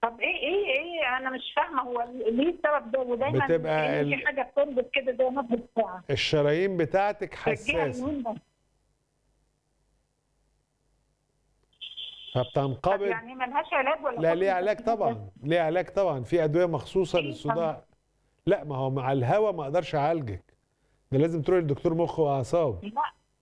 طب ايه ايه ايه انا مش فاهمه هو ليه السبب ده ودايما بتبقى كأن في ال- حاجه بتربط كده زي نبض الساعه الشرايين بتاعتك في الجهه حساسه اليمين بس. طب فبتنقبض يعني ملهاش علاج ولا لا حكم ليه علاج تسميم طبعا ليه علاج طبعا في ادويه مخصوصه إيه للصداع لا ما هو مع الهوا ما اقدرش اعالجك ده لازم تروح لدكتور مخ واعصاب بس؟ لا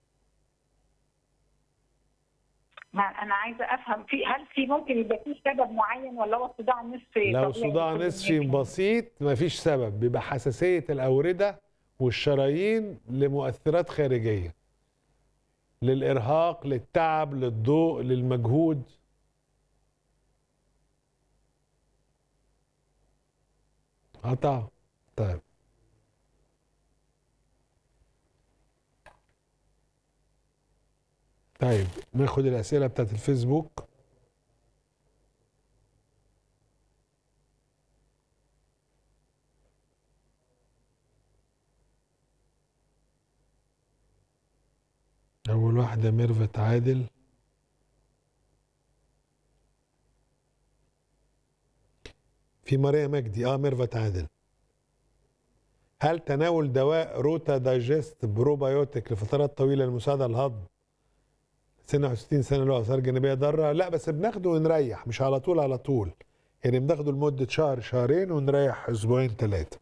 ما انا عايزه افهم في هل في ممكن يبقى في سبب معين ولا هو صداع نصفي لو طبيعي صداع لكل نصفي الناس؟ بسيط مفيش سبب بيبقى حساسيه الاورده والشرايين لمؤثرات خارجيه للارهاق للتعب للضوء للمجهود قطع طيب طيب ناخد الاسئله بتاعت الفيسبوك أول واحدة ميرفت عادل في ماريا مجدي اه ميرفت عادل هل تناول دواء روتا دايجست بروبايوتيك لفترات طويلة لمساعدة على الهضم سن 61 سنة له آثار جانبية ضارة؟ لا بس بناخده ونريح مش على طول على طول يعني بناخده لمدة شهر شهرين ونريح أسبوعين ثلاثة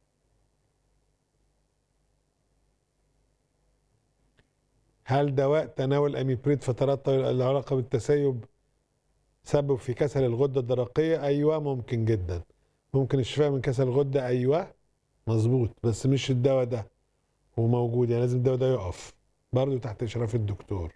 هل دواء تناول اميبريد فترات طويله له علاقه بالتسيب سبب في كسل الغده الدرقيه ايوه ممكن جدا ممكن الشفاء من كسل الغده ايوه مظبوط بس مش الدواء ده هو موجود يعني لازم الدواء ده يقف برضه تحت اشراف الدكتور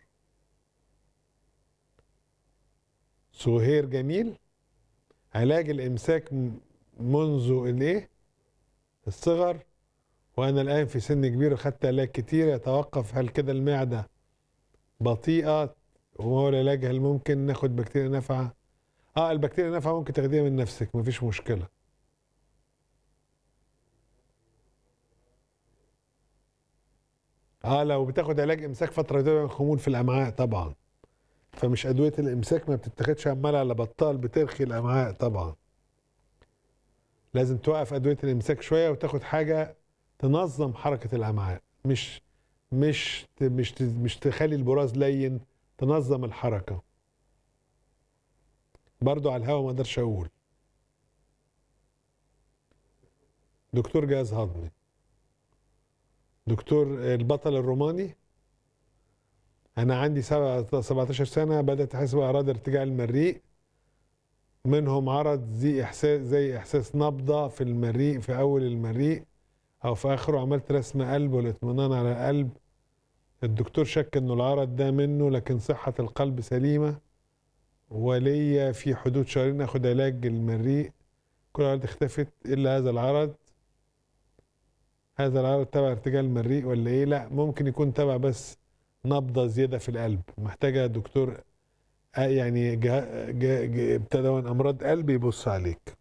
سهير جميل علاج الامساك م- منذ الايه الصغر وانا الان في سن كبير وخدت علاج كتير يتوقف هل كده المعده بطيئه وهو العلاج هل ممكن ناخد بكتيريا نافعه اه البكتيريا نافعه ممكن تاخديها من نفسك مفيش مشكله اه لو بتاخد علاج امساك فتره طويله خمول في الامعاء طبعا فمش ادويه الامساك ما بتتاخدش عمال على بطال بترخي الامعاء طبعا لازم توقف ادويه الامساك شويه وتاخد حاجه تنظم حركه الامعاء مش مش ت- مش ت- مش تخلي البراز لين تنظم الحركه برضو على الهوا ما اقدرش اقول دكتور جهاز هضمي دكتور البطل الروماني انا عندي سبعة 17 سنه بدات احس باعراض ارتجاع المريء منهم عرض زي احساس زي احساس نبضه في المريء في اول المريء او في اخره عملت رسم قلب والاطمئنان على القلب الدكتور شك انه العرض ده منه لكن صحه القلب سليمه وليا في حدود شهرين اخد علاج المريء كل العرض اختفت الا هذا العرض هذا العرض تبع ارتجاع المريء ولا ايه لا ممكن يكون تبع بس نبضه زياده في القلب محتاجه دكتور آه يعني جه جه جه ابتدى من امراض قلب يبص عليك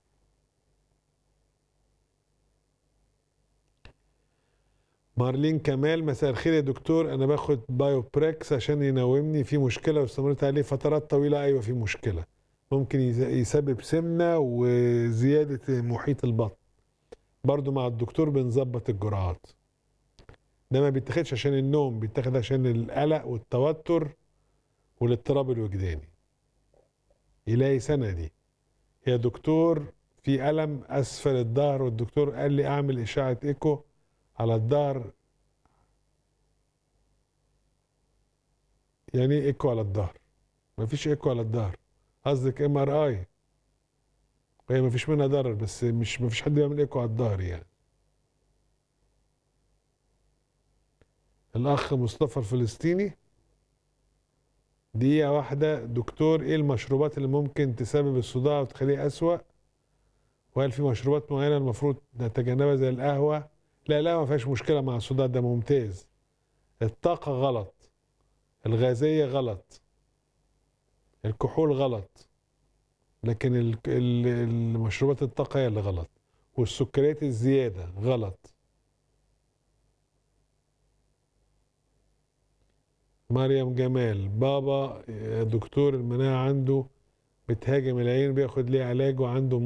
مارلين كمال مساء الخير يا دكتور انا باخد بايو بريكس عشان ينومني في مشكله واستمريت عليه فترات طويله ايوه في مشكله ممكن يز- يسبب سمنه وزياده محيط البطن برضو مع الدكتور بنظبط الجرعات ده ما بيتاخدش عشان النوم بيتاخد عشان القلق والتوتر والاضطراب الوجداني يلاقي سندي يا دكتور في ألم أسفل الظهر والدكتور قال لي أعمل إشاعة إيكو على الظهر يعني إيه إيكو على الظهر مفيش إيكو على الظهر قصدك ام ار اي هي مفيش منها ضرر بس مش مفيش حد بيعمل ايكو على الظهر يعني الاخ مصطفى الفلسطيني دقيقة واحدة دكتور ايه المشروبات اللي ممكن تسبب الصداع وتخليه اسوأ وهل في مشروبات معينة المفروض نتجنبها زي القهوة لا لا ما فيهاش مشكلة مع الصداع ده ممتاز الطاقة غلط الغازية غلط الكحول غلط لكن ال- ال- المشروبات الطاقة هي اللي غلط والسكريات الزيادة غلط مريم جمال بابا يا دكتور المناعة عنده بتهاجم العين بياخد ليه علاج وعنده